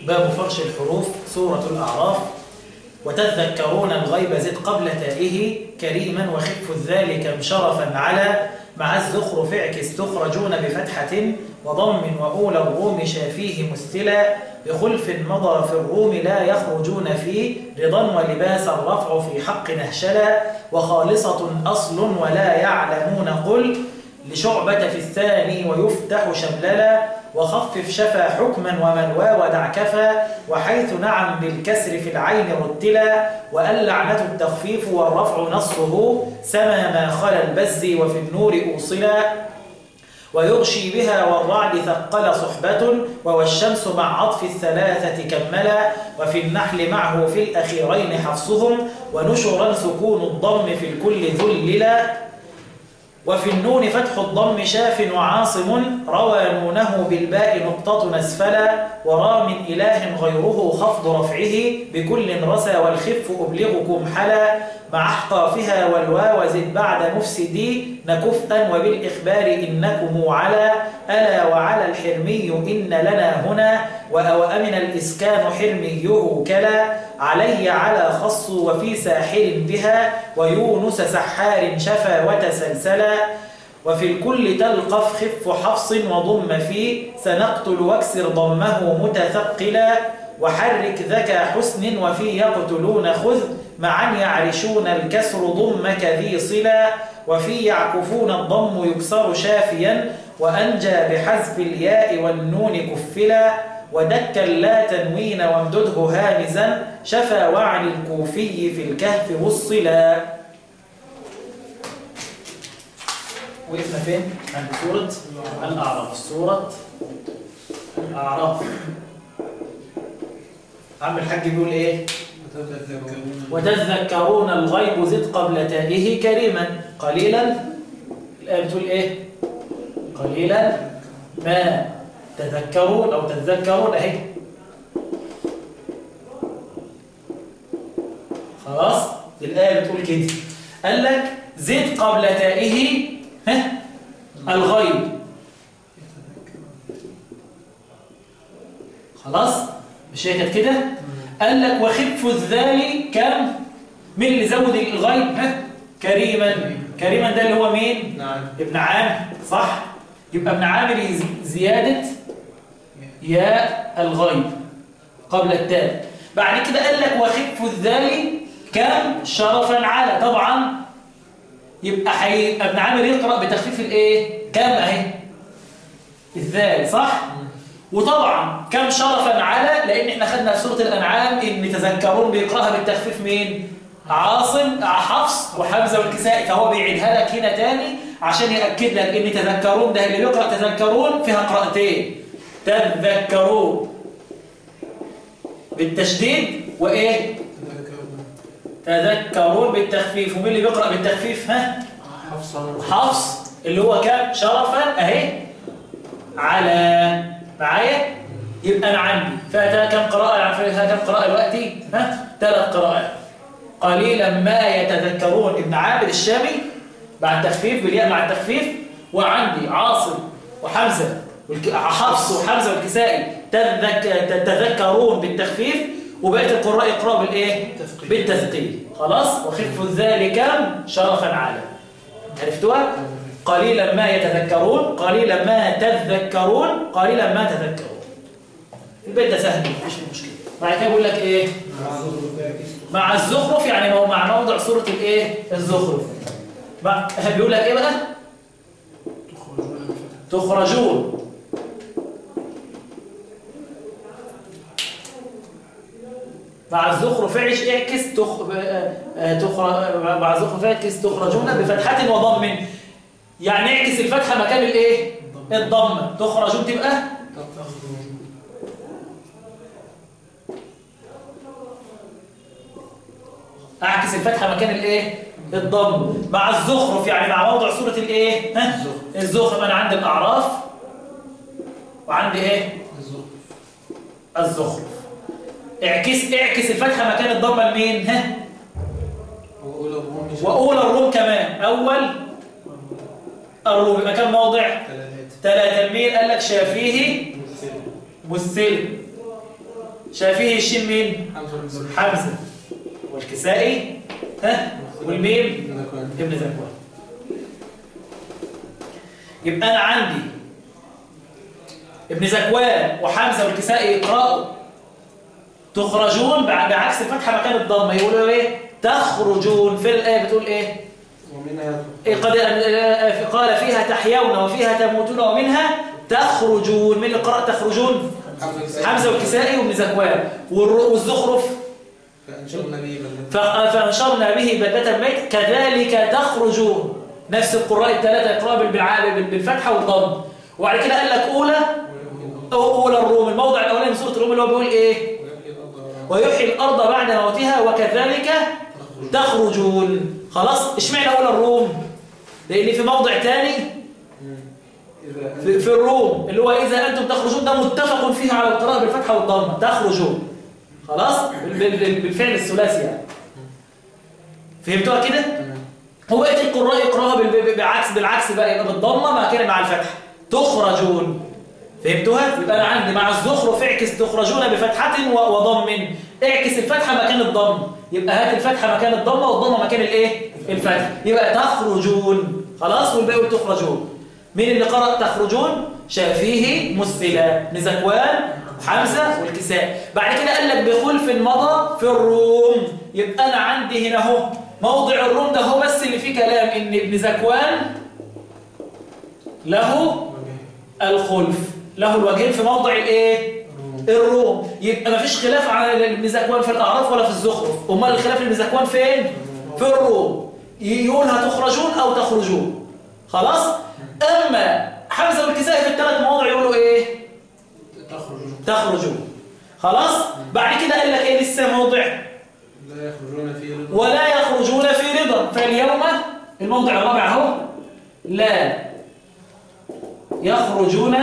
باب فرش الحروف سورة الأعراف وتذكرون الغيب زد قبل تائه كريما وخف الذلك مشرفا على مع الزخرف اعكس تخرجون بفتحة وضم وأولى الروم شافيه مستلا بخلف مضى في الروم لا يخرجون فيه رضا ولباس الرفع في حق نهشلا وخالصة أصل ولا يعلمون قل لشعبة في الثاني ويفتح شمللا وخفف شفا حكما ومنوى ودع كفى وحيث نعم بالكسر في العين رتلا وأن لعنة التخفيف والرفع نصه سما ما خلا البز وفي النور أوصلا ويغشي بها والرعد ثقل صحبة والشمس مع عطف الثلاثة كملا وفي النحل معه في الأخيرين حفصهم ونشرا سكون الضم في الكل ذللا وفي النون فتح الضم شاف وعاصم روى نونه بالباء نقطة أسفلا ورا من إله غيره خفض رفعه بكل رسى والخف أبلغكم حلا مع احقافها والواو زد بعد مفسدي نكفءا وبالإخبار إنكم على ألا وعلى الحرمي إن لنا هنا وأوأمن الإسكان حرميه كلا علي على خص وفي ساحر بها ويونس سحار شفا وتسلسلا وفي الكل تلقف خف حفص وضم فيه سنقتل واكسر ضمه متثقلا وحرك ذكى حسن وفي يقتلون خذ معا يعرشون الكسر ضمك ذي صلا وفي يعكفون الضم يكسر شافيا وأنجى بحذف الياء والنون كفلا ودكا لا تنوين وامدده هامزا شفا وعن الكوفي في الكهف والصلا وقفنا فين؟ عند سورة الأعراف سورة الأعراف عم الحاج بيقول إيه؟ وتذكرون الغيب زد قبل تائه كريما قليلا الآية بتقول إيه؟ قليلا ما تذكرون أو تتذكرون أهي خلاص الآية بتقول كده قال لك زد قبل تائه ها الغيب خلاص مش هي كانت كده قال لك وخف الذال كم مين اللي زود الغيب ها كريما كريما ده اللي هو مين نعم ابن عامر صح يبقى ابن عامر زيادة ياء الغيب قبل التاء بعد كده قال لك وخف الذال كم شرفا على طبعا يبقى حي... ابن عامر يقرأ بتخفيف الايه كم اهي الذال صح وطبعا كم شرفا على لان احنا خدنا في سورة الانعام ان تذكرون بيقرأها بالتخفيف مين عاصم حفص وحمزة والكسائي فهو بيعيدها لك هنا تاني عشان يأكد لك ان تذكرون ده اللي بيقرأ تذكرون فيها قراءتين تذكرون بالتشديد وايه تذكرون بالتخفيف ومين اللي بيقرأ بالتخفيف ها حفص اللي هو كام شرفا اهي على معايا يبقى انا عندي فيها كم قراءة فيها كم قراءة دلوقتي ها ثلاث قراءات قليلا ما يتذكرون ابن عابد الشامي مع التخفيف بالياء مع التخفيف وعندي عاصم وحمزة والك- حفص وحمزة والكسائي تذك... تتذكرون بالتخفيف وبقية القراء يقرأوا بالايه تثقيل. بالتثقيل خلاص وخف ذلك شرفا عالا عرفتوها قليلا ما يتذكرون قليلا ما تذكرون قليلا ما تذكرون البيت ده سهل مفيش فيه مشكله بعد كده بيقول لك ايه مع الزخرف يعني هو مع موضع سوره الايه الزخرف مع بيقول لك ايه بقى تخرجون مع الزخرف اعش اعكس تخ... آه، آه، تخر... مع الزخرف اعكس تخرجون بفتحة وضم يعني اعكس الفتحة مكان الايه الضمة تخرجون تبقى اعكس الفتحة مكان الايه الضم مع الزخرف يعني مع موضع سورة الايه ها الزخرف انا عندي الاعراف وعندي ايه الزخرف اعكس اعكس الفتحة مكان الضمة لمين ها واولى الروم كمان اول الروم يبقى كم موضع ثلاثة مين قال لك شافيه مثل شافيه الشين مين حمزة والكسائي ها والميم ابن ذكوان يبقى أنا عندي ابن زكوان وحمزة والكسائي يقرأوا تخرجون بعكس الفتحة مكان الضمة يقولوا ايه تخرجون في الآية بتقول ايه إيه قد قال فيها تحيون وفيها تموتون ومنها تخرجون من اللي قرأ تخرجون حمزة والكسائي وابن زكوان والزخرف فأنشرنا به بلدة الميت كذلك تخرجون نفس القراء الثلاثة يقرأ بالفتحة والضم وبعد كده قال لك أولى أولى الروم الموضع الأولاني من سورة الروم اللي هو بيقول إيه ويحيي الأرض بعد موتها وكذلك تخرجون خلاص اشمعنى أولى الروم لأن في موضع ثاني في, في الروم اللي هو إذا أنتم تخرجون ده متفق فيه على القراءة بالفتحة والضمة تخرجون خلاص بالفعل الثلاثي يعني فهمتوها كده هو بقيه القراء يقراها بالعكس بالعكس بقى يبقى بالضمه ما كان مع الفتح تخرجون فهمتوها يبقى انا عندي مع الزخرف اعكس تخرجون بفتحه وضم اعكس الفتحه مكان الضم يبقى هات الفتحه مكان الضمه والضمه مكان الايه الفتح يبقى تخرجون خلاص والباقي تخرجون مين اللي قرأ تخرجون شافيه مثلا نزكوان حمزة والكساء بعد كده قال لك بخلف مضى في الروم يبقى أنا عندي هنا اهو موضع الروم ده هو بس اللي فيه كلام إن ابن زكوان له الخلف له الوجهين في موضع الايه الروم يبقى ما فيش خلاف على ابن زكوان في الأعراف ولا في الزخرف امال الخلاف ابن زكوان فين في الروم يقول هتخرجون أو تخرجون خلاص أما حمزة والكساء في الثلاث مواضع يقولوا ايه تخرجون تخرجون خلاص بعد كده قال لك ايه لسه موضع لا يخرجون في رضا ولا يخرجون في رضا فاليوم الموضع الرابع اهو لا يخرجون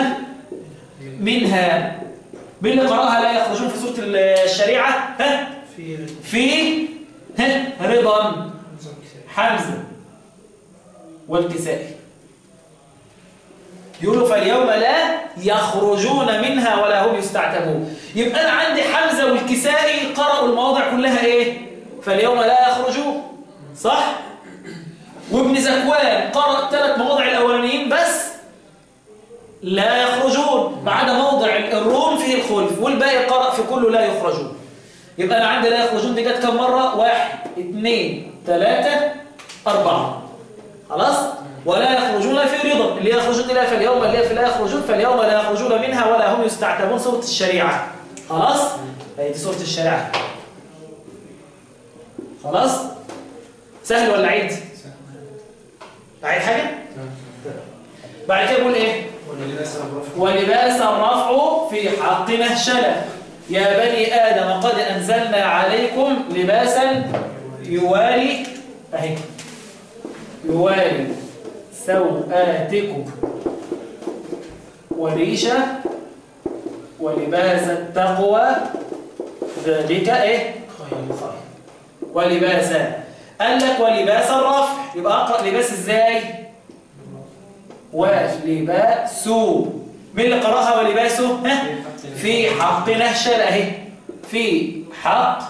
منها باللي قراها لا يخرجون في سورة الشريعة ها في في ها رضا حمزة والكسائي يقولوا فاليوم لا يخرجون منها ولا هم يستعتبون يبقى أنا عندي حمزة والكسائي قرأوا المواضع كلها إيه فاليوم لا يخرجون صح وابن زكوان قرأ الثلاث مواضع الأولانيين بس لا يخرجون بعد موضع الروم فيه الخلف والباقي قرأ في كله لا يخرجون يبقى أنا عندي لا يخرجون دي جت كم مرة واحد اثنين ثلاثة أربعة خلاص ولا يخرجون في رضا اللي يخرجون إلى فاليوم اللي لا يخرجون فاليوم لا يخرجون منها ولا هم يستعتبون سورة الشريعة خلاص هي دي سورة الشريعة خلاص سهل ولا عيد عيد حاجة بعد كده بقول ايه ولباس الرفع في حق مهشلة يا بني آدم قد أنزلنا عليكم لباسا يوالي أهي يوالي سوآتكم وريشة ولباس التقوى ذلك ايه خير ولباسا قال لك ولباس الرفع يبقى اقرا لباس ازاي ولباس مين اللي قراها ولباسه ها في حق نهشل اهي في حق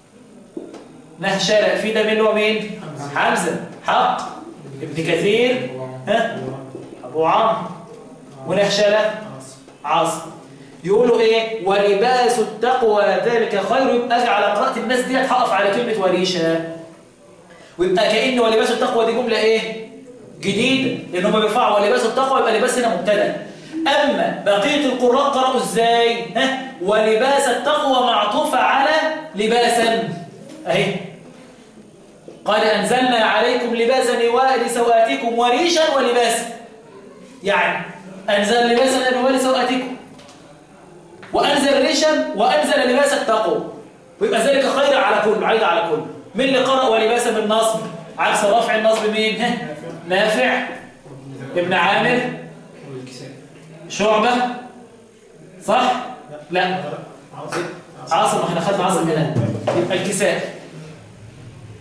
نهشل في ده مين هو مين حمزه حق ابن كثير ها ابو عمرو ونهشله عاصم يقولوا ايه ولباس التقوى ذلك خير يبقى اجي على قراءه الناس دي هتقف على كلمه وريشه ويبقى كأن ولباس التقوى دي جمله ايه جديده لان هم بيرفعوا ولباس التقوى يبقى لباس هنا مبتدا اما بقيه القراء قرأوا ازاي ها ولباس التقوى معطوفه على لباسا اهي قال أنزلنا عليكم لباسا يواري سوآتكم وريشا ولباسا يعني أنزل لباسا يواري سوآتكم وأنزل ريشا وأنزل لباس التقوى ويبقى ذلك خير على كل عيد على كل من اللي قرأ ولباسا بالنصب عكس رفع النصب مين ها نافع ابن عامر شعبة صح لا عاصم احنا خدنا عاصم هنا يبقى الكساء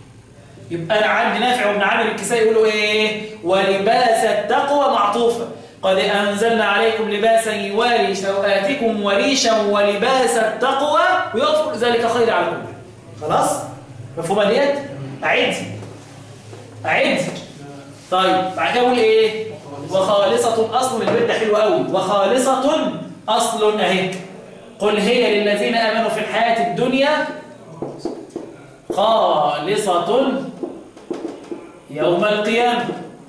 يبقى انا عندي نافع وابن عامر الكسائي يقولوا ايه ولباس التقوى معطوفه قد أنزلنا عليكم لباسا يواري سوآتكم وريشا ولباس التقوى ويغفر ذلك خير عليكم خلاص مفهوم اليد أعد أعد طيب بعد كده أقول إيه وخالصة أصل البيت ده حلو قوي وخالصة أصل أهي قل هي للذين آمنوا في الحياة الدنيا خالصة يوم القيامة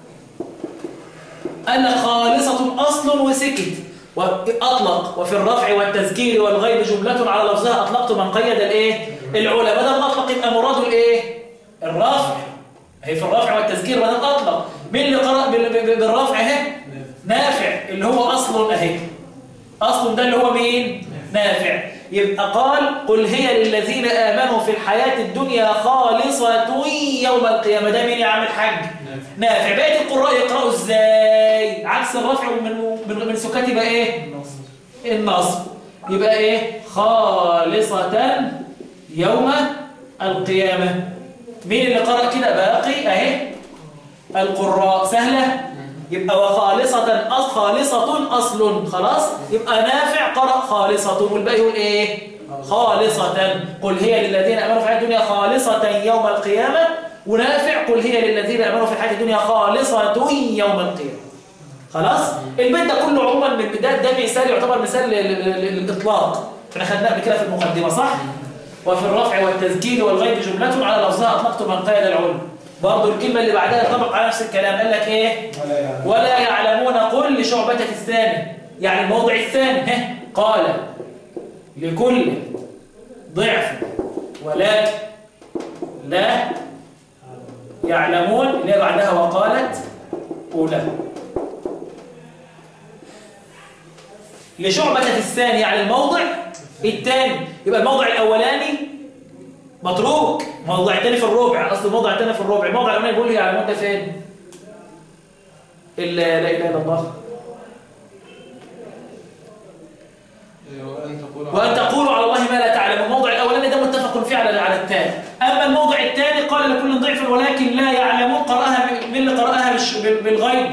قال لك خالصة أصل وسكت وأطلق وفي الرفع والتذكير والغيب جملة على لفظها أطلقت من قيد الإيه؟ العلا بدل أطلق يبقى مراده الإيه؟ الرفع هي في الرفع والتذكير بدل أطلق مين اللي قرأ بالرفع اهي؟ نافع اللي هو أصل أهي أصل ده اللي هو مين؟ نافع يبقى قال قل هي للذين آمنوا في الحياة الدنيا خالصة يوم القيامة ده مين يا عم الحاج؟ نافع بقية القراء يقرأوا ازاي؟ عكس الرفع من من من سكات يبقى ايه؟ النصب يبقى ايه؟ خالصة يوم القيامة مين اللي قرأ كده باقي اهي القراء سهلة يبقى وخالصة أص خالصة أصل خلاص يبقى نافع قرأ خالصة والباقي يقول إيه خالصة قل هي للذين أمنوا في الحياة الدنيا خالصة يوم القيامة ونافع قل هي للذين أمنوا في الحياة الدنيا خالصة يوم القيامة خلاص البيت ده كله عموما من ده ده مثال يعتبر مثال للإطلاق احنا خدناه قبل كده في المقدمة صح وفي الرفع والتذكير والغيب جملة على لفظها أطلقت من قيد العلم برضه الكلمة اللي بعدها طبق على نفس الكلام قال لك ايه ولا يعلمون قل لشعبة في الثاني يعني الموضع الثاني ها قال لكل ضعف ولكن لا يعلمون اللي بعدها وقالت أولى لشعبة في الثاني يعني الموضع الثاني يبقى الموضع الأولاني متروك موضع تاني في الربع اصل موضع تاني في الربع الموضع الاولاني بيقول لي على مده فين الا لا اله الا الله وان تقولوا على الله ما لا تعلمون الموضع الاولاني ده متفق فيه على على الثاني اما الموضع الثاني قال لكل ضعف ولكن لا يعلمون قراها من اللي قراها بالغيب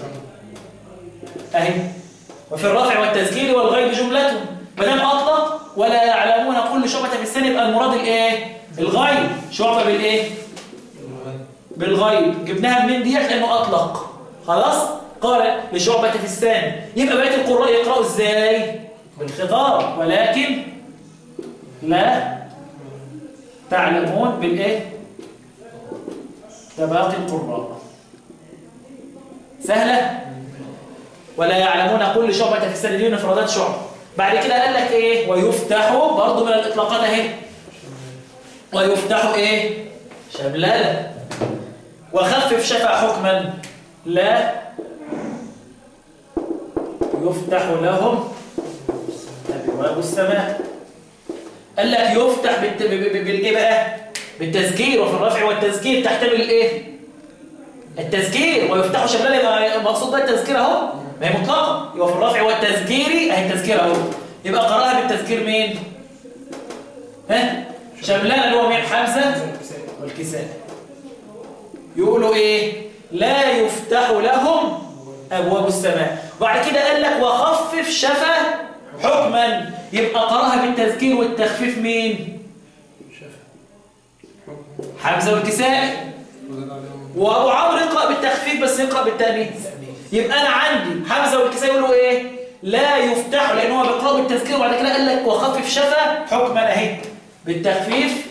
اهي وفي الرفع والتذكير والغيب جملته ما دام اطلق ولا يعلمون كل شعبة في السنة يبقى المراد الايه الغيب شعبة بالايه بالغيب جبناها منين ديت لانه اطلق خلاص قال لشعبة في السنة يبقى بقيه القراء يقراوا ازاي بالخطاب ولكن لا تعلمون بالايه ده باقي القراء سهلة ولا يعلمون كل شعبة في السنة دي انفرادات شعب بعد كده قال لك ايه ويفتح برضه من الاطلاقات اهي ويفتح ايه شبلله وخفف شفع حكما لا يفتح لهم ابواب السماء قال لك يفتح بالايه بقى بالتذكير وفي الرفع والتذكير تحتمل الايه التذكير ويفتح شبلله مقصود ده التذكير اهو ما هي مطلقه يبقى في الرفع والتذكير اهي التذكير اهو يبقى قراها بالتذكير مين ها شملان اللي هو مين حمزه والكساء يقولوا ايه لا يفتح لهم ابواب السماء وبعد كده قال لك وخفف شفا حكما يبقى قراها بالتذكير والتخفيف مين حمزه والكساء وابو عمرو يقرا بالتخفيف بس يقرا بالتانيث يبقى انا عندي حمزه والكساء يقولوا ايه لا يفتح لان هو بيقرا بالتذكير وبعد كده قال لك وخفف شفا حكما اهي بالتخفيف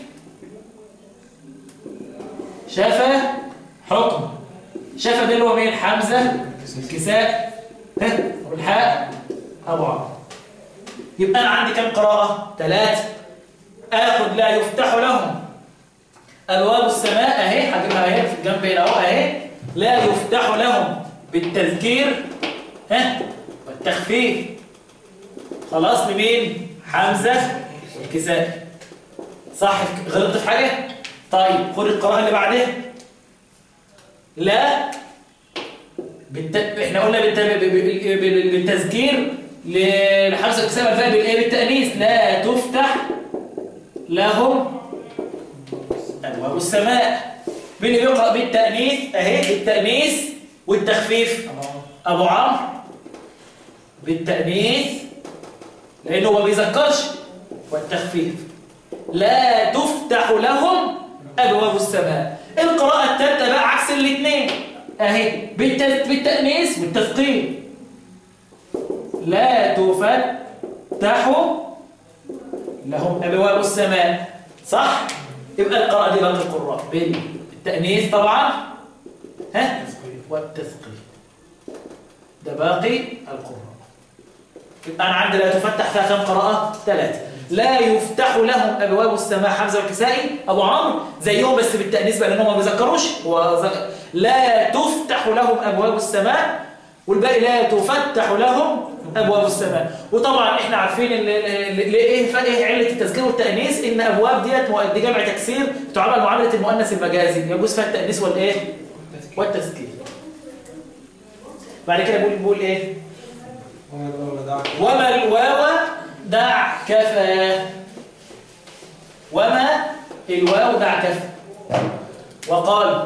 شفا حكم شفا ده اللي هو مين حمزه الكساء ها والحاء ابو عمرو يبقى انا عندي كم قراءه ثلاثه اخذ لا يفتح لهم ابواب السماء اهي هجيبها اهي في الجنب هنا اهو اهي لا يفتح لهم بالتذكير ها والتخفيف خلاص لمين حمزه الكساء صح غلطت في حاجه طيب خد القراءه اللي بعدها لا بالت... احنا قلنا بالت... بالتذكير لحمزه الكساء والفاء بالايه بالتانيث لا تفتح لهم ابواب السماء مين اللي بيقرا بالتانيث اهي بالتانيث والتخفيف ابو عمرو بالتأنيث لأنه ما بيذكرش والتخفيف لا تفتح لهم أبواب السماء القراءة الثالثة بقى عكس الاثنين أهي بالتأنيث والتثقيل لا تفتح لهم أبواب السماء صح؟ يبقى القراءة دي باقي القراء بالتأنيث طبعا ها؟ والتثقيل ده باقي القراء يبقى أنا عندي لا تفتح فيها كم قراءة؟ ثلاثة لا يفتح لهم أبواب السماء حمزة والكسائي أبو عمرو زيهم بس بالتأنيث بقى لأنهم ما بيذكروش لا تفتح لهم أبواب السماء والباقي لا تفتح لهم أبواب السماء وطبعا احنا عارفين ايه ايه علة التذكير والتأنيث ان أبواب ديت دي جمع تكسير تعامل معاملة المؤنث المجازي يجوز فيها التأنيث والايه والتذكير بعد كده بيقول بيقول ايه وما الواو دع كفى وما الواو دع كفى وقال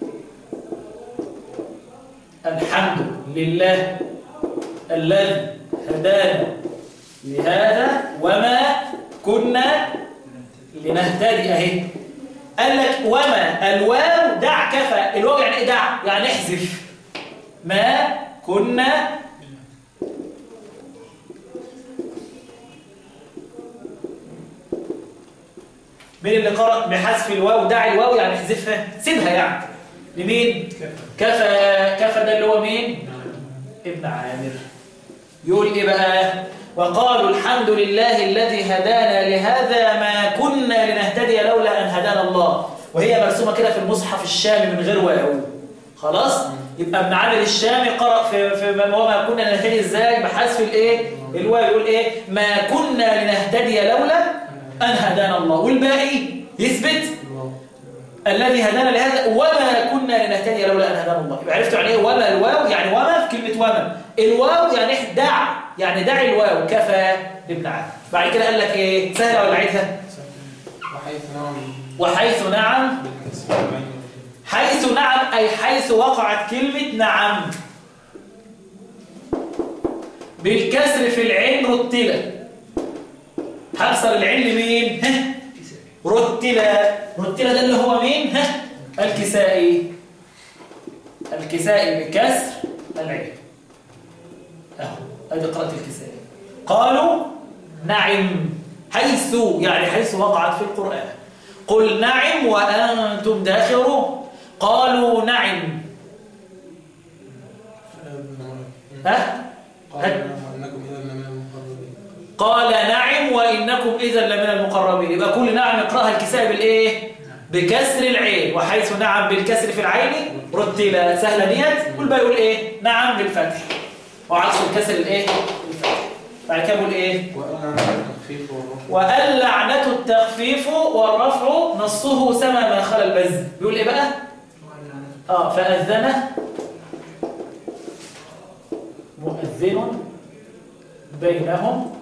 الحمد لله الذي هدانا لهذا وما كنا لنهتدي اهي قال لك وما الواو دع كفى الواو يعني ايه دع يعني احذف ما كنا مين اللي قرأ بحذف الواو دع الواو يعني احذفها سيبها يعني لمين كفى كفى ده اللي هو مين ابن عامر يقول ايه بقى وقالوا الحمد لله الذي هدانا لهذا ما كنا لنهتدي لولا ان هدانا الله وهي مرسومه كده في المصحف الشامي من غير واو خلاص يبقى ابن عامر الشامي قرأ في في وما كنا لنهتدي ازاي بحذف الايه الواو يقول ايه ما كنا لنهتدي لولا ان هدانا الله والباقي يثبت الذي هدانا لهذا وما كنا لنهتدي لولا ان هدانا الله يبقى عرفتوا يعني ايه وما الواو يعني وما في كلمه وما الواو يعني دع يعني دع الواو كفى لابن عام بعد كده قال لك ايه سهله ولا عيدها وحيث نعم وحيث نعم حيث نعم اي حيث وقعت كلمه نعم بالكسر في العين رتله هكسر العين لمين رتلة رتلة ده اللي هو مين ها الكسائي الكسائي بكسر العين اهو ادي قراءة الكسائي قالوا نعم حيث يعني حيث وقعت في القرآن قل نعم وأنتم داخرون قالوا نعم ها قال نعم وإنكم إذا لمن المقربين يبقى كل نعم اقراها الكساء بالإيه؟ بكسر العين وحيث نعم بالكسر في العين رتل سهلة ديت والباقي يقول إيه؟ نعم بالفتح وعكس الكسر الإيه؟ بالفتح بعد كده يقول إيه؟ وأن لعنة التخفيف والرفع نصه سما ما خلا البز بيقول إيه بقى؟ آه فأذن مؤذن بينهم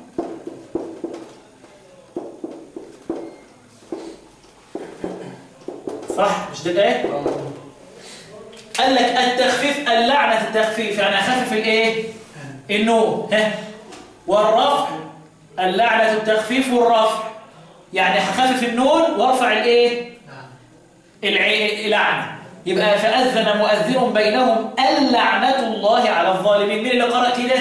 صح مش ده الايه قال لك التخفيف اللعنه التخفيف يعني اخفف الايه النون ها والرفع اللعنه التخفيف والرفع يعني هخفف النون وارفع الايه اللعنه يبقى فاذن مؤذن بينهم اللعنه الله على الظالمين مين اللي قرأ كده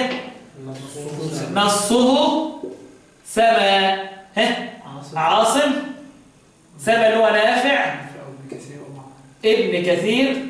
نصه سما ها عاصم سما اللي هو نافع ابن كثير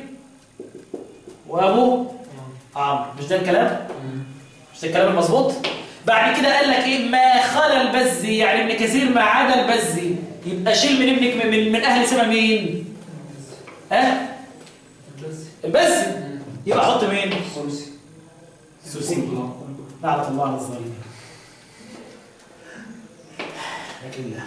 وابو عمرو مش ده الكلام مش ده الكلام المظبوط بعد كده قال لك ايه ما خلا البزي يعني ابن كثير ما عدا البزي يبقى شيل من ابنك من, من اهل سما مين ها البزي يبقى حط مين سوسي سوسي لعنة الله على الظالمين لكن لا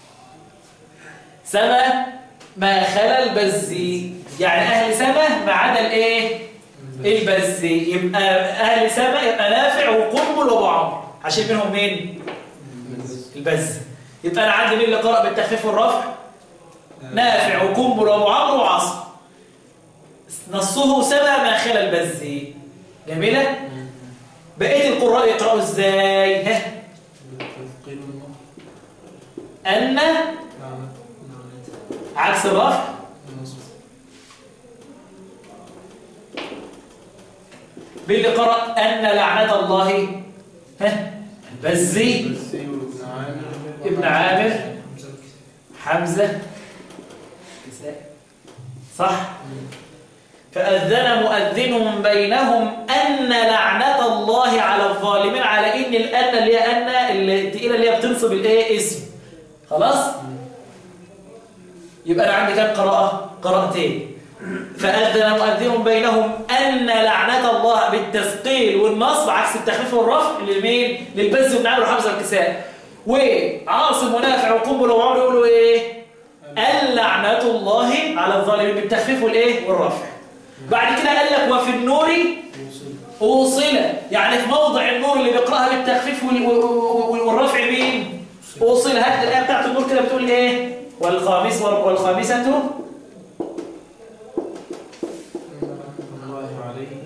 سما ما خلا البزي يعني أهل سما ما عدا الإيه؟ البزي يبقى أهل سما يبقى نافع وقنبل وأبو عمرو عشان منهم مين؟ البزي يبقى أنا عندي مين اللي قرأ بالتخفيف والرفع؟ نافع وقنبل وأبو عمرو وعاصم نصه سما ما خلا البزي جميلة؟ بقيه القراء يقراوا ازاي ها بالتثقيل والنصب ان لعنة لعنة عكس الرفع النصب باللي قرأ أن لعنة الله ها البزي البزي وابن عامر ابن عامر حمزة حمزة صح فأذن مؤذن بينهم أن لعنة الله على الظالمين على إن الأن اللي هي أن التقيلة اللي هي بتنصب الإيه اسم خلاص يبقى أنا عندي كام قراءة قراءتين فأذن مؤذن بينهم أن لعنة الله بالتثقيل والنصب عكس التخفيف والرفع لمين للبز بن عامر وحمزة الكساء وعاصم ونافع وقنبل وعمر يقولوا إيه أن لعنة الله على الظالمين بالتخفيف والإيه والرفع بعد كده قال لك وفي النور يوصل أوصل يعني في موضع النور اللي بيقرأها بالتخفيف وال- وال- والرفع مين أوصل هات الآية بتاعت النور كده بتقول إيه والخامس والخامسة الله عليه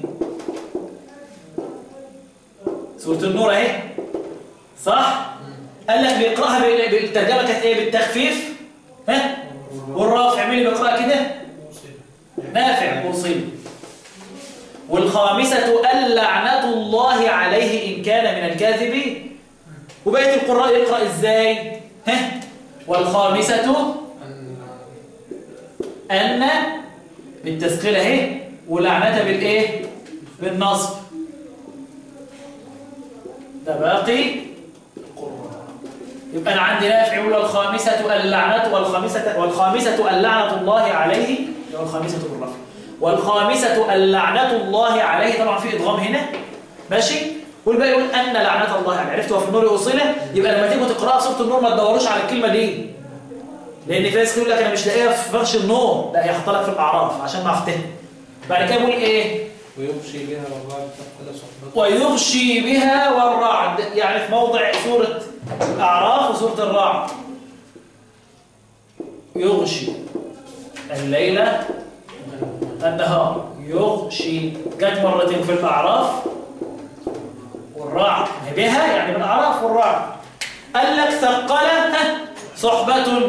سورة النور اهي صح قال لك بيقراها بال- بالترجمه كانت ايه بالتخفيف ها والرافع مين اللي بيقراها كده يوصل نافع وصل والخامسة اللعنة الله عليه إن كان من الكاذبين وبقية القراء يقرأ إزاي ها والخامسة أن أن بالتثقيل اهي ولعنة بالإيه بالنصب ده باقي القرآن يبقى أنا عندي نافع يقول الخامسة اللعنة والخامسة والخامسة اللعنة الله عليه اللي هو الخامسة بالرفع والخامسة اللعنة الله عليه طبعا في إدغام هنا ماشي والباقي يقول أن لعنة الله عليه عرفت وفي النور أوصله يبقى لما تيجوا تقرأوا سورة النور ما تدوروش على الكلمة دي لأن في ناس يقول لك أنا مش لاقيها في فرش النور لا يحط لك في الأعراف عشان ما أفتهم بعد كده يقول إيه ويغشي بها والرعد تحت صحبته ويغشي بها والرعد يعني في موضع سورة الأعراف وسورة الرعد يغشي الليلة النهار يغشي جت مرتين في الأعراف والرعد بها يعني من الأعراف والرعد قال لك ثقلة ها، صحبة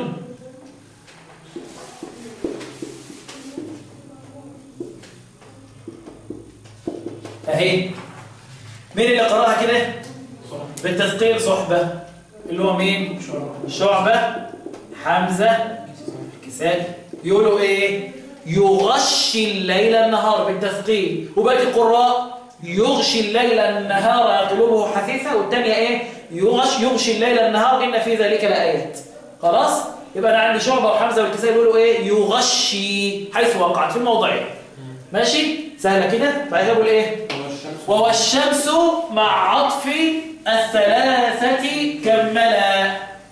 اهي مين اللي قراها كده بالتثقيل صحبة اللي هو مين شعبة حمزة كساء يقولوا ايه يغشي الليل النهار بالتثقيل وباقي القراء يغشي الليل النهار يطلبه حثيثا والثانيه ايه يغش يغشي الليل النهار ان في ذلك لآيات خلاص يبقى انا عندي شعبة وحمزة والكساء يقولوا ايه يغشي حيث وقعت في الموضعين ماشي سهلة كده بعد كده بقول ايه والشمس وهو الشمس مع عطف الثلاثة كملا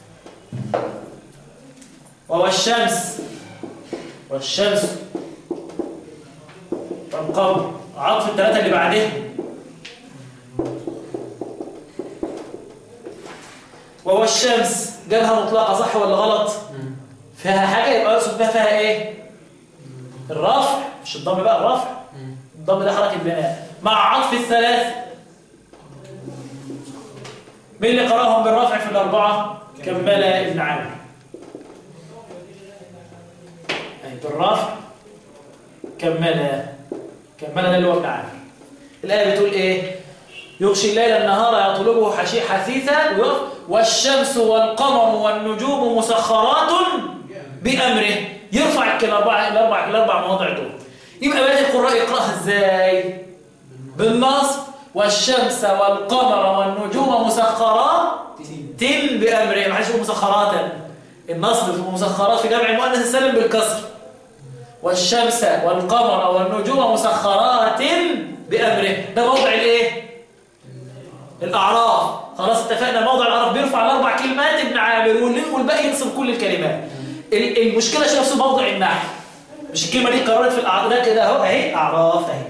وهو الشمس والشمس والقمر عطف الثلاثة اللي بعدها وهو الشمس جابها مطلقة صح ولا غلط مم. فيها حاجة يبقى يقصد بها فيها ايه الرفع مش الضم بقى الرفع مم. الضم ده حركة بناء مع عطف الثلاث مين اللي قرأهم بالرفع في الأربعة كملا ابن عامر أي بالرفع كملا كملا ده اللي هو ابن عامر الآية بتقول إيه يغشي الليل النهار يطلبه حشي حثيثا ويقف والشمس والقمر والنجوم مسخرات بأمره يرفع الأربع الأربع الأربع مواضع دول يبقى بقية القراء يقرأها إزاي بالنصب والشمس والقمر والنجوم مسخرات تم بأمره ما حدش يقول مسخرات النصب في مسخرات في جمع المؤنث السالم بالكسر والشمس والقمر والنجوم مسخرات بأمره ده موضع الايه الأعراف خلاص اتفقنا موضع الأعراف بيرفع الأربع كلمات ابن عامر واللي- والباقي ينصب كل الكلمات ال- المشكلة شو نفسه موضع النحو مش الكلمة دي قررت في الأعراف ده كده اهو اهي أعراف اهي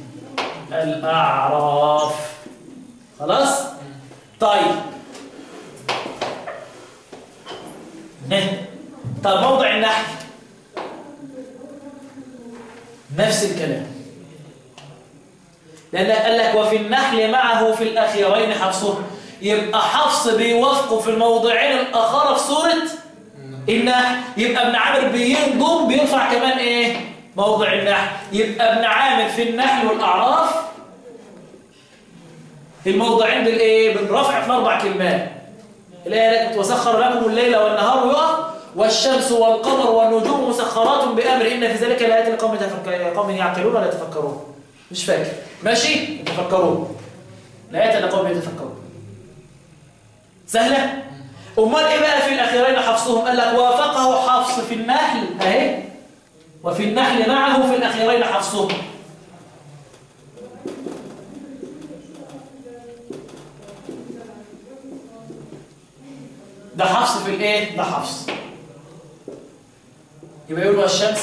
الأعراف خلاص طيب نه. طب موضع النحو نفس الكلام لأن قال لك وفي النحل معه في الأخيرين حفصه يبقى حفص بيوافقه في الموضعين الآخر في سورة النحل يبقى ابن عامر بينضم بيرفع كمان ايه موضع النحل يبقى ابن عامر في النحل والأعراف الموضعين بالايه بالرفع في الاربع كلمات الايه وسخر لكم الليل والنهار يقف والشمس والقمر والنجوم مسخرات بامر ان في ذلك لايات لقوم يتفك- قوم يعقلون ولا يتفكرون مش فاكر ماشي يتفكرون لايات لقوم يتفكرون سهله امال ايه بقى في الاخيرين حفصهم قال لك وافقه حفص في النحل اهي وفي النحل معه في الاخيرين حفصهم ده حفص في الايه ده حفص يبقى يقولوا الشمس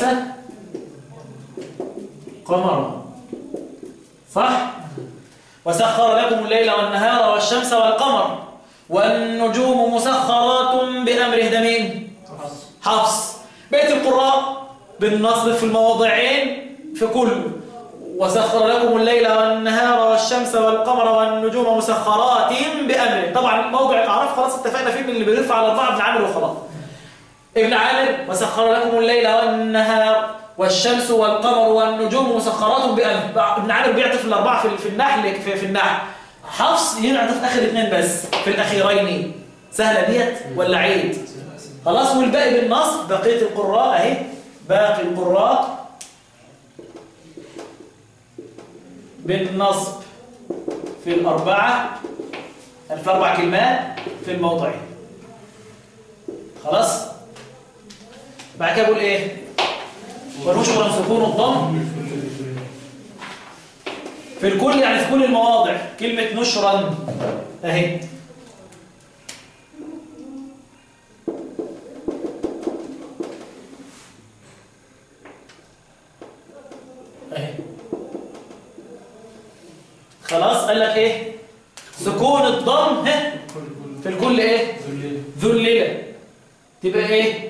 قمرا صح وسخر لكم الليل والنهار والشمس والقمر والنجوم مسخرات بأمره ده مين حفص بيت القراء بالنصب في المواضعين في كل وسخر لكم الليل والنهار والشمس والقمر والنجوم مسخرات بأمره طبعا موضع الأعراف خلاص اتفقنا فيه من اللي بيرفع على الأربعة ابن عامر وخلاص ابن عامر وسخر لكم الليل والنهار والشمس والقمر والنجوم مسخرات بأمره ابن عامر بيعطف الأربعة في في النحل في, في النحل حفص ينعطف آخر اثنين بس في الأخيرين سهلة ديت ولا عيد خلاص والباقي بالنصب بقية القراء اهي باقي القراء بالنصب في الأربعة يعني في أربع كلمات في الموضعين خلاص بعد كده بقول إيه ونشرا سكون الضم في الكل يعني في كل المواضع كلمة نشرا أهي أهي خلاص قال لك ايه سكون الضم ها في الكل ايه ذللة تبقى ايه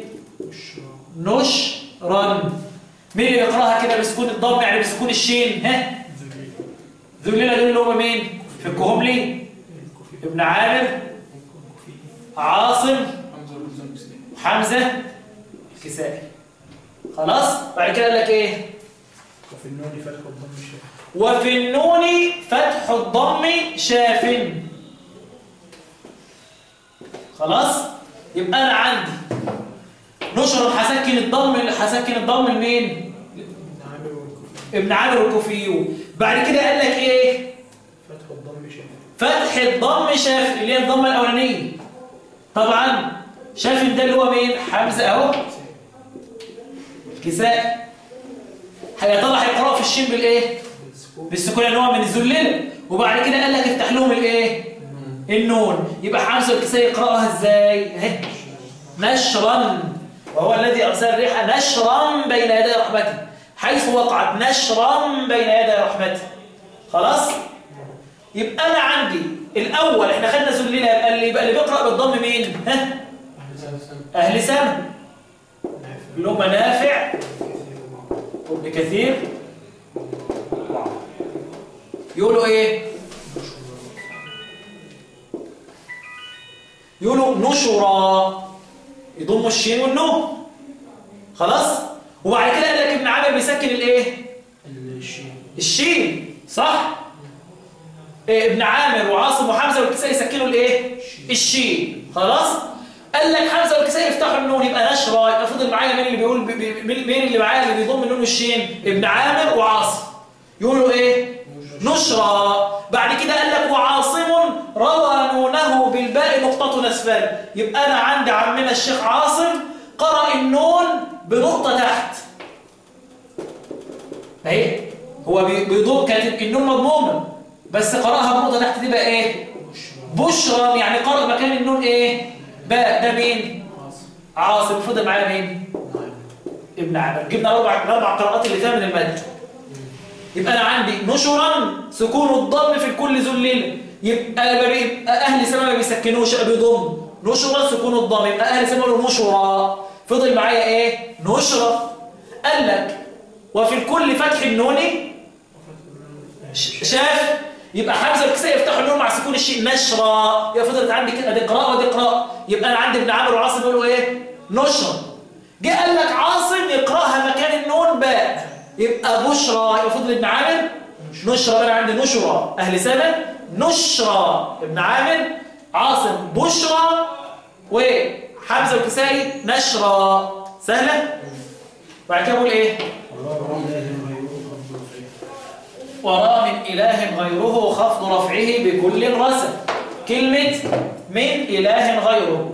نشرا مين اللي يقراها كده بسكون الضم يعني بسكون الشين ها ذللة دول اللي هم مين في الكهملي ابن عامر عاصم حمزة الكسائي خلاص بعد كده قال لك ايه وفي النون فتح الضم الشيخ وفي النون فتح الضم شاف خلاص يبقى انا عندي نشر حسكن الضم حسكن الضم لمين عامر والكوفي ابن عامر والكوفيو بعد كده قال لك ايه فتح الضم شيخ فتح الضم شاف اللي هي الضمه الاولانيه طبعا شاف ده اللي هو مين حمزه اهو الكسائي هيطلع هيقرأ في الشين بالايه بالسكون بالسكون اللي هو من الذلل وبعد كده قال لك افتح لهم الايه النون يبقى حمزه والكسائي يقراها ازاي اهي نشرا وهو الذي ارسل الريح نشرا بين يدي رحمته حيث وقعت نشرا بين يدي رحمته خلاص يبقى انا عندي الاول احنا خدنا ذلله يبقى اللي يبقى اللي بيقرا بالضم مين ها اهل سنه اللي هم نافع وابن كثير يقولوا ايه يقولوا نشرا يضموا الشين والنون خلاص وبعد كده قال لك ابن عامر بيسكن الايه الشين الشين صح إيه ابن عامر وعاصم وحمزه والكسائي يسكنوا الايه الشين خلاص قال لك حمزه والكسائي يفتحوا النون يبقى نشرا يبقى فضل معايا مين اللي بيقول بي- بي- مين مين اللي معايا اللي بيضم النون والشين ابن عامر وعاصم يقولوا ايه نشرا بعد كده قال لك وعاصم روى نونه بالباء نقطة نسفل يبقى أنا عندي عمنا الشيخ عاصم قرأ النون بنقطة تحت اهي هو بي- بيضم كانت النون مضمومة بس قرأها بنقطة تحت تبقى ايه بشرى يعني قرأ مكان النون ايه باء ده مين عاصم فضل معايا مين ابن عامر جبنا الاربع الاربع قراءات اللي فيها من المد يبقى انا عندي نشرا سكون الضم في الكل ذلل يبقى لما بي- اهل سما ما بيسكنوش يبقى بيضم نشرا سكون الضم يبقى اهل سما يقولوا نشرا فضل معايا ايه نشرا قال لك وفي الكل فتح النون ش- شاف يبقى حمزه والكساء يفتحوا النور مع سكون الشيء نشرا يبقى فضلت عندي كده دي قراءه ودي قراءه يبقى انا عندي ابن عامر وعاصم يقولوا ايه نشرا جه قال لك عاصم يقراها مكان النون باء يبقى بشرى يبقى فضل ابن عامر نشرة انا عندي نشرة اهل سنة نشرة ابن عامر عاصم بشرى وحمزة والكسائي نشرة سهلة بعد كده بقول ايه وراء من إله غيره خفض رفعه بكل رسم كلمة من إله غيره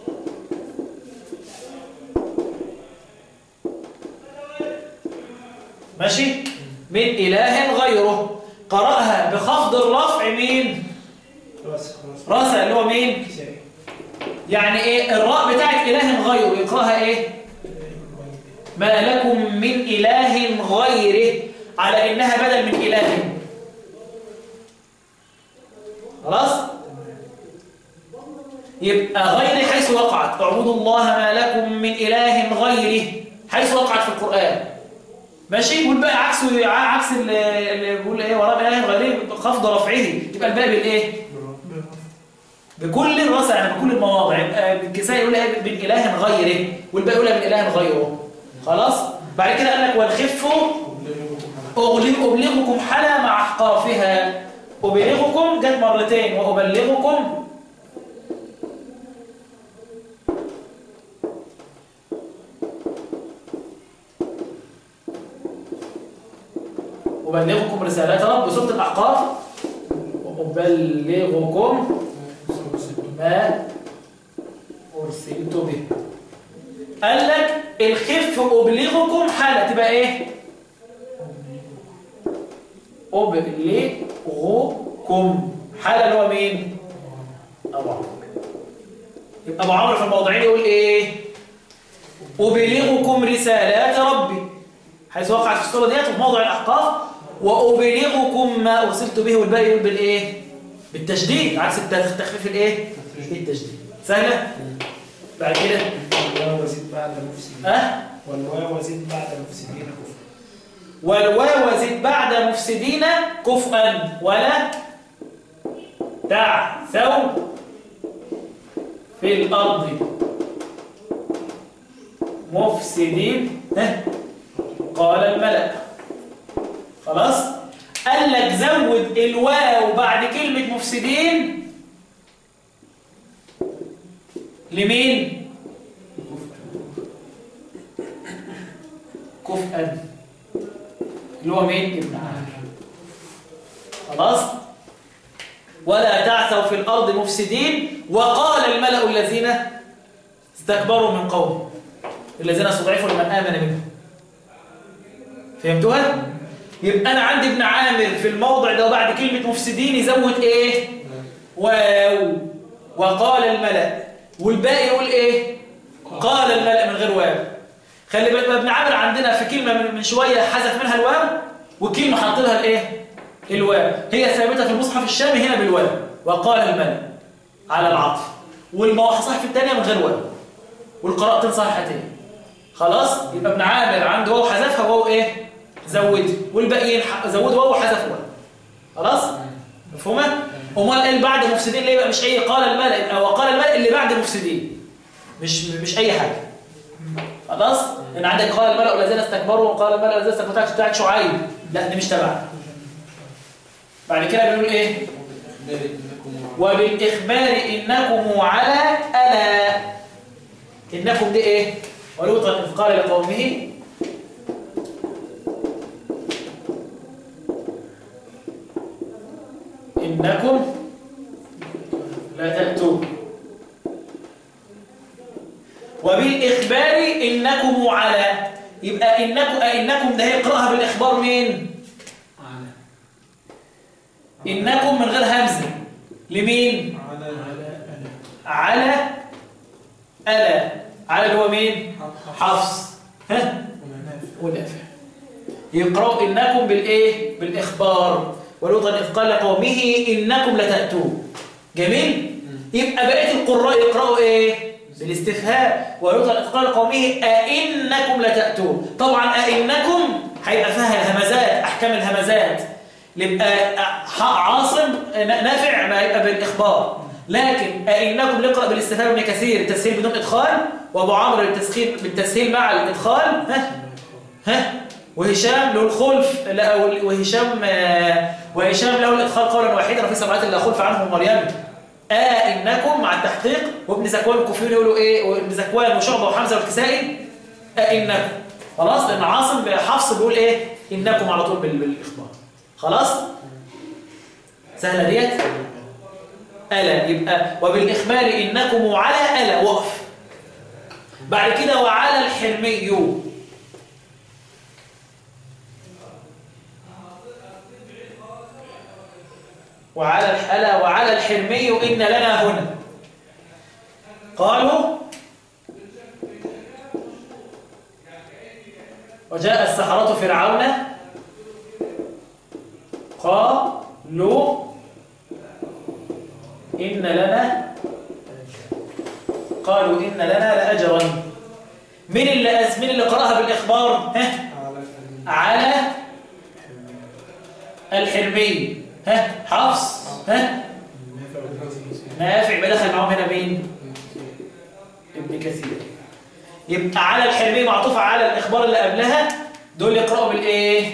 ماشي من إله غيره قرأها بخفض الرفع مين خلاص خلاص راسا اللي هو مين كسائي يعني ايه الراء بتاعت إله غيره يقرأها ايه ما لكم من إله غيره على إنها بدل من إله خلاص يبقى غير حيث وقعت اعبدوا الله ما لكم من إله غيره حيث وقعت في القرآن ماشي والباقي عكسه عكس اللي اللي بيقول ايه وراء إله غيره خفض رفعه يبقى الباقي بالايه بكل الرسع يعني بكل المواضع يبقى الكسائي يقول ايه من إله غيره والباقي يقول من إله غيره خلاص بعد كده قال لك والخف أغلق أبلغكم حلا مع أحقافها أبلغكم جت مرتين وأبلغكم أبلغكم رسالات رب سورة الأحقاف وأبلغكم ما أرسلت به قال لك الخف أبلغكم حالة تبقى إيه؟ أبلغكم حالة اللي هو مين؟ أبو عمرو يبقى أبو عمرو في الموضعين يقول إيه؟ أبلغكم رسالات ربي حيث وقعت في الصورة ديت وفي موضع الأحقاف وأبلغكم ما أرسلت به والباقي يقول بالإيه؟ بالتشديد عكس التخفيف الإيه؟ بالتشديد سهلة؟ بعد كده والواو وزد بعد مفسدين أه؟ والواو وزد بعد مفسدين كفر والواو زد بعد مفسدين كفءا ولا تعثوا في الأرض مفسدين ها؟ قال الملأ خلاص قال لك زود الواو بعد كلمة مفسدين لمين كفءا اللي هو مين ابن عامر خلاص ولا تعثوا في الأرض مفسدين وقال الملأ الذين استكبروا من قوم الذين استضعفوا لمن آمن منهم فهمتوها؟ يبقى أنا عندي ابن عامر في الموضع ده بعد كلمة مفسدين يزود إيه؟ واو وقال الملأ والباقي يقول إيه؟ قال الملأ من غير واو خلي بالك بقى ابن عامر عندنا في كلمة من من شوية حذف منها الواو وكلمة حط لها الايه الواو هي ثابتة في المصحف الشامي هنا بالواو وقال الملأ على العطف والمواصح في الثانية من غير واو والقراءتين صحيحتين خلاص يبقى ابن عامر عنده واو حذفها واو ايه زود والباقيين ح- زودوا واو وحذفوا واو خلاص مفهومه امال ايه اللي بعد مفسدين ليه بقى مش ايه قال الملأ او قال الملأ اللي بعد مفسدين مش مش اي حاجه خلاص ان عندك قال الملأ الذين استكبروا وقال الملأ الذين استكبروا بتاعت بتاعت شعيب لا دي مش تبعنا بعد كده بيقول ايه وبالاخبار انكم على الا انكم دي ايه ولوطا اذ قال لقومه انكم لا تاتون وبالإخبار إنكم على يبقى إنكم إنكم ده يقرأها بالإخبار مين؟ إنكم من غير همزة لمين؟ على على ألا على اللي هو مين؟ حفص ها؟ ونافع يقرأوا إنكم بالإيه؟ بالإخبار ولوطا إذ قال لقومه إنكم لتأتون جميل؟ يبقى بقية القراء يقرأوا إيه؟ بالاستفهام ولوطا إذ قال لقومه أئنكم لتأتون طبعا أئنكم هيبقى فيها الهمزات أحكام الهمزات يبقى عاصم نافع ما يبقى بالإخبار لكن أئنكم نقرأ بالاستفهام ابن كثير التسهيل بدون إدخال وأبو عمرو بالتسهيل بالتسهيل مع الإدخال ها ها وهشام له الخلف لا وهشام وهشام له الإدخال قولا واحدا وفي سبعات لا خلف عنه مريم أئنكم مع التحقيق وابن زكوان الكوفيين يقولوا إيه وابن زكوان وشعبة وحمزة والكسائي أئنكم خلاص لأن عاصم حفص بيقول إيه إنكم على طول بالإخبار خلاص سهلة ديت ألا يبقى وبالإخبار إنكم على ألا وقف بعد كده وعلى الحرمي وعلى الحلا وعلى الحرمي إن لنا هنا قالوا وجاء السحرة فرعون قالوا إن لنا قالوا إن لنا لأجرا من اللي من اللي قرأها بالإخبار ها على الحرمي ها حفص ها نافع يبقى دخل معاهم هنا مين ابن كثير يبقى على الحرمي معطوفة على الإخبار اللي قبلها دول يقرأوا بالإيه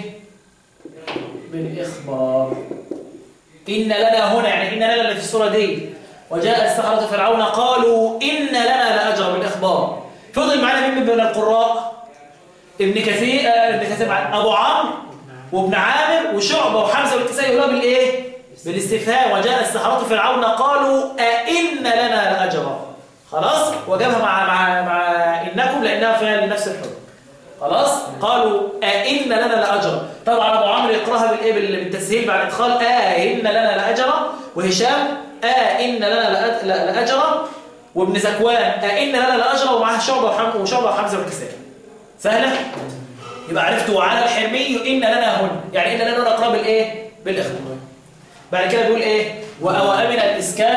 بالإخبار إن لنا هنا يعني إن لنا اللي في الصورة دي وجاء السحرة فرعون قالوا إن لنا لأجر بالإخبار فضل معنا مين من القراء ابن كثير آه ابن كثير أبو عمرو وابن عامر وشعبة وحمزة والكسائي يقولوا بالإيه بالاستفهام وجاء السحرة فرعون قالوا أئن لنا لأجرا خلاص وجابها مع مع مع إنكم لأنها فيها نفس الحكم خلاص قالوا أئن لنا لأجرا طبعا أبو عمرو يقراها بالإيه بالتسهيل بعد إدخال أئن لنا لأجرا وهشام أئن لنا لأجرا وابن زكوان أئن لنا لأجرا ومعاه شعبة وشعبة وحمزة والكسائي سهلة يبقى عرفتوا وعلى الحرمي إن لنا هن يعني إن لنا نقرأ بالإيه بالإخبار بعد كده بيقول إيه وأمن الإسكان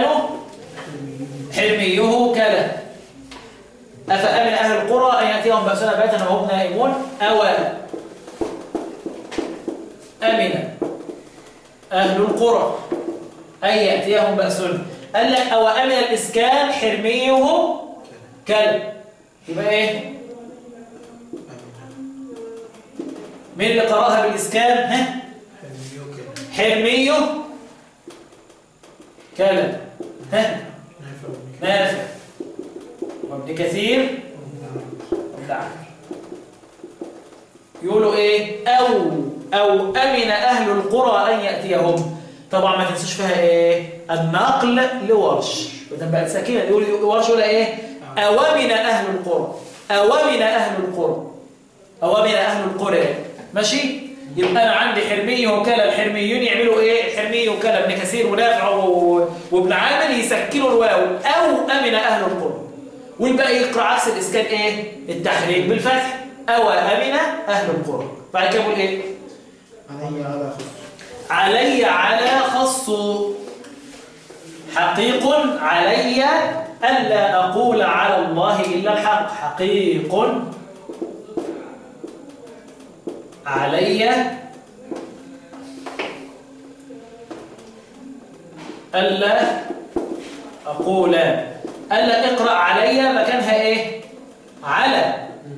حرميه كلا أفأمن أهل القرى أن يأتيهم بأسنا بيتا وهم نائمون أو أمن أهل القرى أن يأتيهم بأسنا قال لك أو أمن الإسكان حرميه كلا يبقى إيه مين اللي قرأها بالإسكان ها حرميه كلا ها نافع وابن كثير وابن عمرو يقولوا ايه او او امن اهل القرى ان ياتيهم طبعا ما تنسوش فيها ايه النقل لورش بقت ساكنه يقول ورش ولا ايه اوامن اهل القرى اوامن اهل القرى اوامن اهل القرى ماشي يبقى انا عندي حرمي وكلا الحرميين يعملوا ايه حرمي وكلا ابن كثير ونافع وابن عامر يسكنوا الواو او امن اهل القرى والباقي يقرا عكس الاسكان ايه التحريك بالفتح او امن اهل القرى بعد كده بقول ايه علي على خص علي على خص حقيق علي الا اقول على الله الا الحق حقيق علي ألا أقول ألا اقرأ علي مكانها إيه على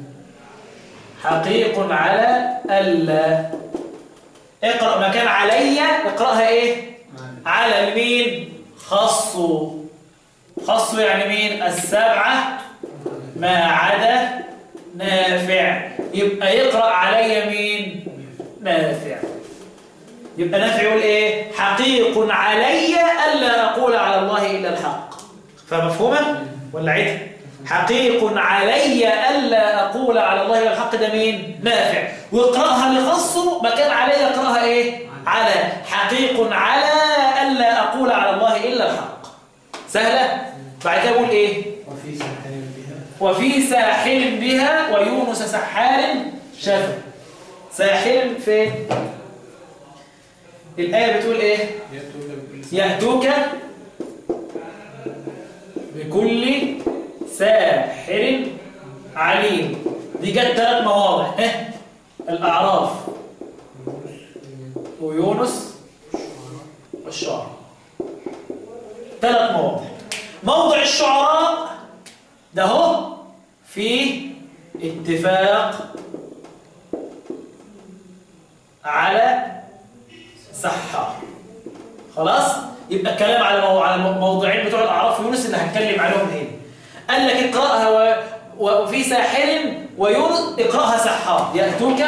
حقيق على ألا اقرأ مكان علي اقرأها إيه على المين خص خص يعني مين السبعة ما عدا نافع يبقى يقرأ علي مين نافع يبقى نافع يقول ايه حقيق علي ألا أقول على الله إلا الحق فمفهومة ولا عيد حقيق علي ألا أقول على الله إلا الحق ده مين نافع واقرأها لخصه مكان علي يقرأها ايه على حقيق على ألا أقول على الله إلا الحق سهلة بعد كده أقول ايه وفي ساحر بها وفي ساحل بها ويونس سحار شفا ساحل فين الآية بتقول إيه يأتون بكل ساحر يأتوك بكل ساحر عليم دي جت ثلاث مواضع ها الأعراف ويونس والشعراء ثلاث مواضع موضع الشعراء ده هو في اتفاق على سحار خلاص يبقى الكلام على مو... على الموضوعين بتوع الاعراف يونس اللي هنتكلم عليهم هنا قال لك اقراها و... وفي ساحر ويونس اقراها سحار ياتوك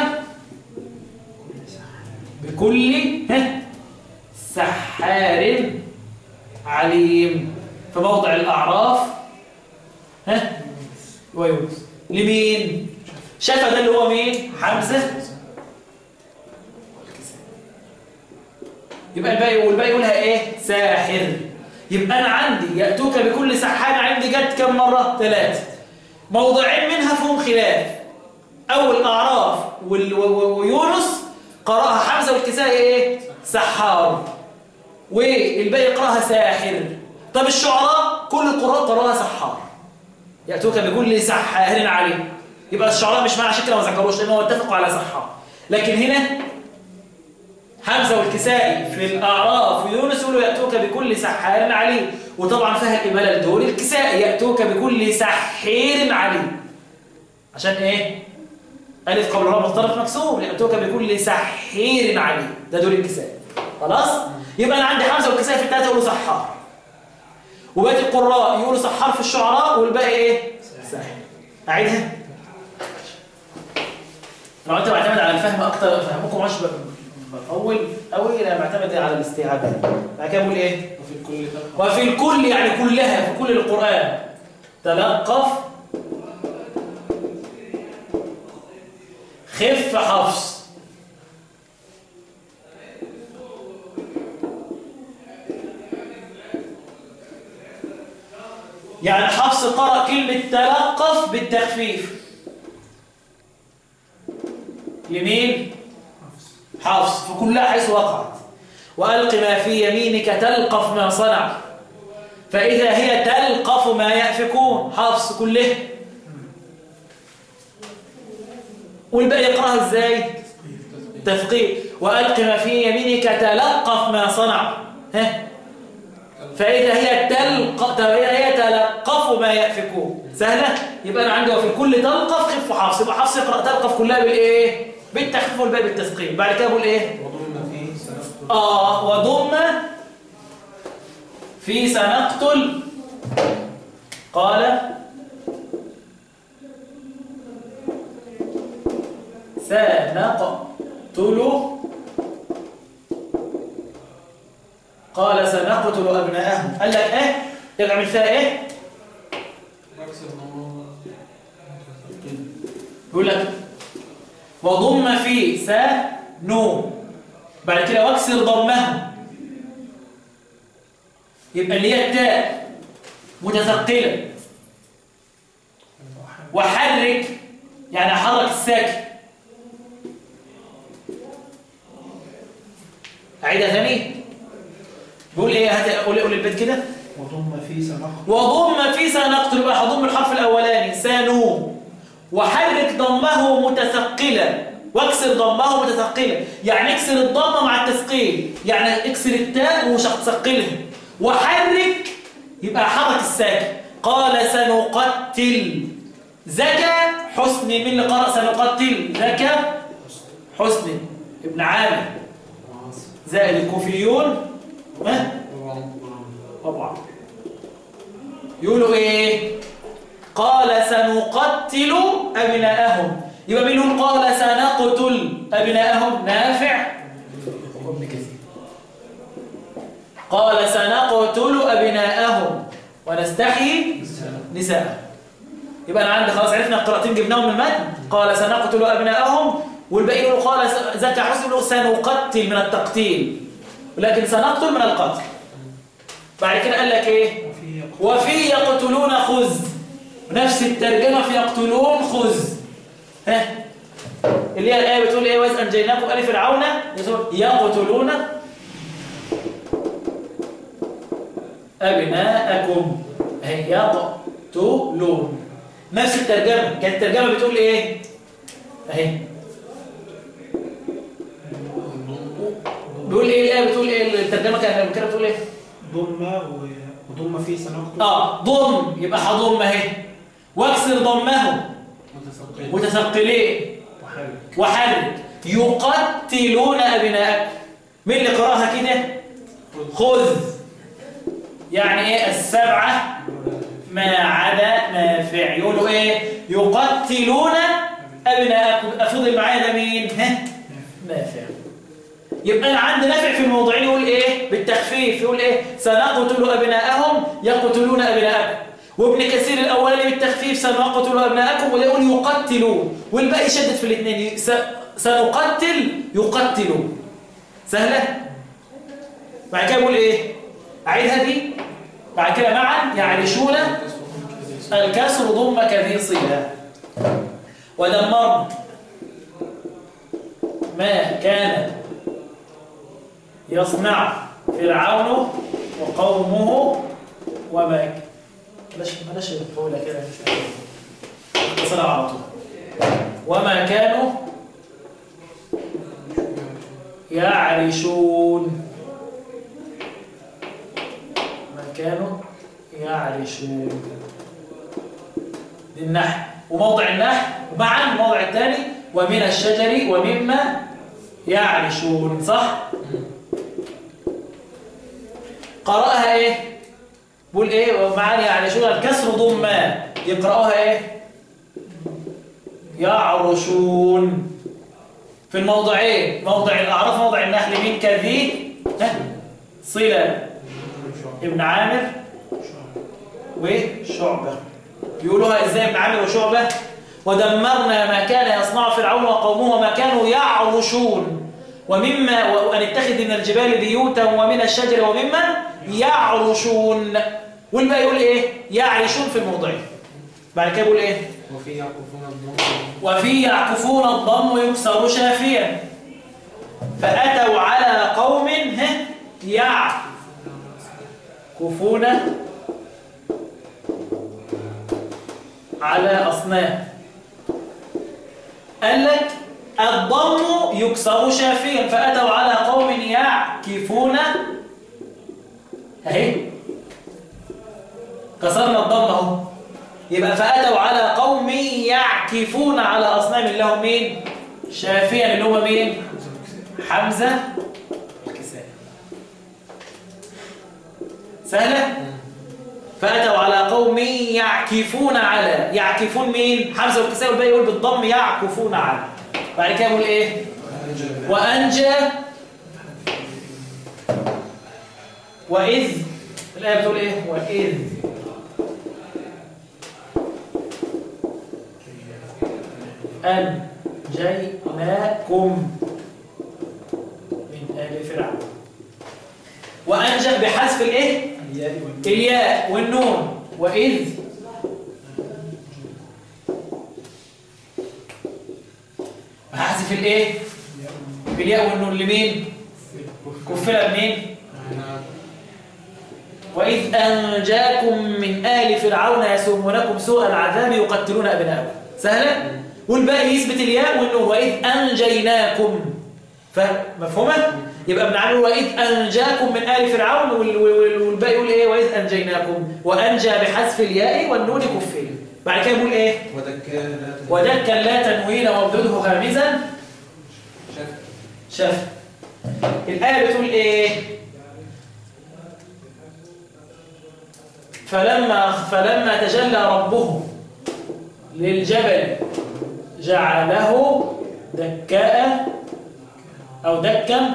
بكل ها سحار عليم في موضع الاعراف ها ويونس لمين شفا ده اللي هو مين حمزه يبقى الباقي والباقي يقولها ايه ساحر يبقى انا عندي ياتوك بكل سحار عندي جت كم مره ثلاثه موضعين منها فيهم خلاف اول الاعراف وال- و- و- ويونس قراها حمزه والكسائي ايه سحار والباقي يقراها ساحر طب الشعراء كل القراء قراها سحار ياتوك بكل سحار عليم يبقى الشعراء مش معنى عشان كده ما ذكروش لان هو اتفقوا على سحار لكن هنا حمزة والكسائي في الأعراف ويونس يقولوا يأتوك بكل سحار عليم وطبعا فيها الإمالة الدول الكسائي يأتوك بكل سحير عليم عشان إيه؟ ألف قبل راء مختلف مكسور يأتوك بكل سحير عليم ده دول الكسائي خلاص؟ يبقى أنا عندي حمزة والكسائي في الثلاثة يقولوا سحار وباقي القراء يقولوا سحار في الشعراء والباقي إيه؟ ساحر أعيدها لو أنت معتمد على الفهم أكتر فهمكم مش بطول قوي انا بعتمد على الاستيعاب بعد كده بقول ايه وفي الكل تبقى وفي الكل يعني كلها في كل القران تلقف خف حفص يعني حفص قرأ كلمة تلقف بالتخفيف لمين؟ حفص فكلها حيث وقعت وألق ما في يمينك تلقف ما صنع فإذا هي تلقف ما يأفكون حفص كله والباقي يقرأها ازاي تثقيل وألق ما في يمينك تلقف ما صنع ها فإذا هي تلق... فإذا هي تلقف ما يأفكون سهلة يبقى أنا عندي وفي كل تلقف خف حفص يبقى حفص يقرأ تلقف كلها بالإيه بالتخفيف والباقي بالتثقيل بعد كده بقول إيه وضمن فيه سنقتل آه وضم في سنقتل قال سنقتل قال سنقتل أبناءهم قال لك إيه يعمل فيها إيه مكسر نمو يقول لك وضم في سنو بعد كده واكسر ضمه يبقى اللي هي التاء متثقله وحرك يعني حرك الساكن اعيدها ثاني بيقول ايه هات قول قول البيت كده وضم فيه سنقتل وضم في سنقتل يبقى هضم الحرف الاولاني سانو وحرك ضمه متثقلا واكسر ضمه متثقلا يعني اكسر الضمه مع التثقيل يعني اكسر التاء ومش هتثقلها وحرك يبقى حرك الساكن قال سنقتل زكى حسن من اللي قرأ سنقتل زكى حسن ابن عامر وعاصم زائد الكوفيون ها وعمر طبعا يقولوا ايه قال سنقتل ابناءهم يبقى مين يقول قال سنقتل ابناءهم نافع وابن كثير قال سنقتل ابناءهم ونستحيي نساءهم يبقى انا عندي خلاص عرفنا القراءتين جبناهم من المتن قال سنقتل ابناءهم والباقي يقولوا قال س- زكى حسن يقولوا سنقتل من التقتيل ولكن سنقتل من القتل بعد كده قال لك ايه وفي يقول وفي يقتلون خذ نفس الترجمة في يقتلون خذ ها اللي هي الآية بتقول ايه وإذ أنجيناكم آل فرعون يقتلون أبناءكم هي يقتلون نفس الترجمة كانت الترجمة بتقول ايه اهي بيقول ايه الآية بتقول ايه الترجمه كان كده بتقول ايه ضمة و- وضمة فيه سنكتب اه ضم يبقى هضم اهي واكسر ضمه متثقل متثقلين وحرك وحرك يقتلون ابناءكم مين اللي قراها كده خذ يعني ايه السبعه ما عدا نافع يقولوا ايه يقتلون ابناءكم افضل معايا ده مين ها نافع يبقى انا عندي نافع في الموضوعين يقول ايه بالتخفيف يقول ايه سنقتل ابناءهم يقتلون ابناءكم وابن كثير الاولاني بالتخفيف سنقتل ابناءكم وده يقول يقتلون والباقي شدد في الاثنين س- سنقتل يقتلون سهله بعد كده يقول ايه اعيدها دي بعد كده معا يعرشون الكسر ضم كذي صلة ودمرنا ما كان يصنع فرعون وقومه وما ك- بلاش بلاش الطولة كده مش عارف. اختصرها على طول وما كانوا يعرشون ما كانوا يعرشون دي النحل وموضع النحل ومعا الموضع الثاني ومن الشجر ومما يعرشون صح قرأها ايه بقول ايه ومعاني يعرشون الكسر ضما يقرأوها ايه يعرشون في الموضعين موضع الأعراف موضع النحل من كذي ها؟ صلة ابن عامر وشعبة يقولوها ازاي ابن عامر وشعبة ودمرنا ما كان يصنع فرعون وقومه وما كانوا يعرشون ومما وأن اتخذ من الجبال بيوتا ومن الشجر ومما يعرشون والباقي يقول ايه يعرشون في الموضعين بعد كده يقول ايه وفي يعقوبون الضم وفي يعكفون الضم يكسر شافيا فأتوا على قوم ه- يعكفون على أصنام قال لك الضم يكسر شافيا فأتوا على قوم يعكفون اهي كسرنا الضم اهو يبقى فأتوا على قوم يعكفون على أصنام لهم مين؟ شافيا اللي هو مين؟ حمزة الكسائي سهلة؟ فأتوا على قوم يعكفون على يعكفون مين؟ حمزة والكسائي والباقي يقول بالضم يعكفون على بعد كده يقول إيه؟ وأنجى وإذ الآية بتقول إيه؟ وإذ أنجيناكم من آل فرعون وأنجى بحذف الإيه؟ الياء والنون الياء والنون وإذ هحذف الإيه؟ الياء والنون لمين؟ كفلها بمين؟ وإذ أنجاكم من آل فرعون يسومونكم سوء العذاب يقتلون أبناءكم سهلة؟ والباقي يثبت الياء والنون وإذ أنجيناكم فمفهومة؟ يبقى ابن عامر وإذ أنجاكم من آل فرعون وال- وال- والباقي يقول إيه وإذ أنجيناكم وأنجى بحذف الياء والنون كفين بعد كده يقول إيه ودكا لا تنسى. ودكا لا تنوين وامدده هامزا شاف شاف الآية بتقول إيه فلما فلما تجلى ربه للجبل جعله دكاء أو دكا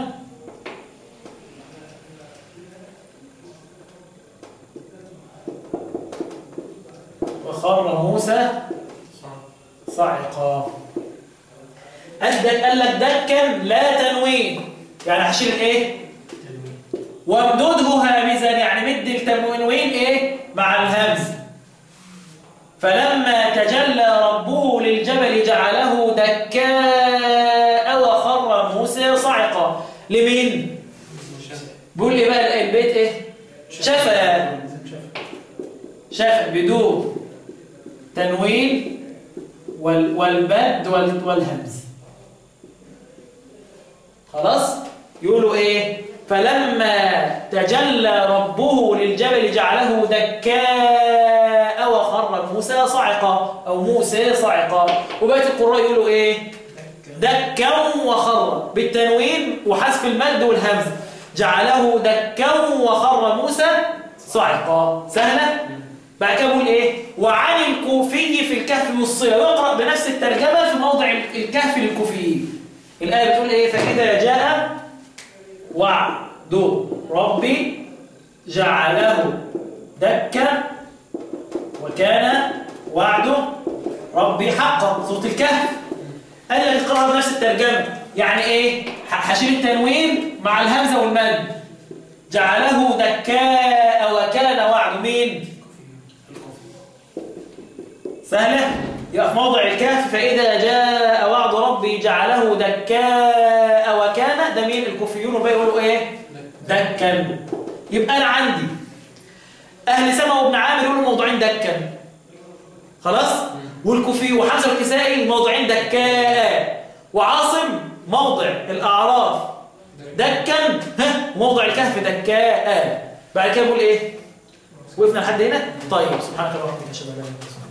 وخر موسى صعقا أدك قال لك دكا لا تنوين يعني هشيل ايه وامدده هامزا يعني مد التنوين ايه مع الهمز فلما تجلى ربه للجبل جعله دكاء وخر موسى صعقا لمين بيقول لي بقى البيت ايه شفا شفا بدون تنوين وال والبد وال والهمز خلاص يقولوا ايه فلما تجلى ربه للجبل جعله دكاء وخر موسى صعقا أو موسى صعقا وبقية القراء يقولوا إيه دكا وخر بالتنوين وحذف المد والهمز جعله دكا وخر موسى صعقا سهلة بعد كده بقول ايه وعن الكوفي في الكهف والصلة ويقرأ بنفس الترجمة في موضع الكهف للكوفيين الآية بتقول ايه فإذا جاء وعد ربي جعله دكا وكان وعد ربي حقا سورة الكهف قال لك اقرأها بنفس الترجمة يعني ايه هشيل التنوين مع الهمزة والمد جعله دكاء وكان وعد مين سهلة يبقى في موضع الكهف فإذا جاء وعد ربي جعله دكاء وكان ده مين الكوفيون وبقى يقولوا ايه دكا يبقى انا عندي اهل سما وابن عامر يقولوا موضوعين دكا خلاص والكوفي وحمزه والكسائي موضوعين دكاء وعاصم موضع الاعراف دكا ها وموضع الكهف دكاء بعد كده بقول ايه وقفنا لحد هنا طيب سبحانك اللهم وبحمدك اشهد ان لا اله الا انت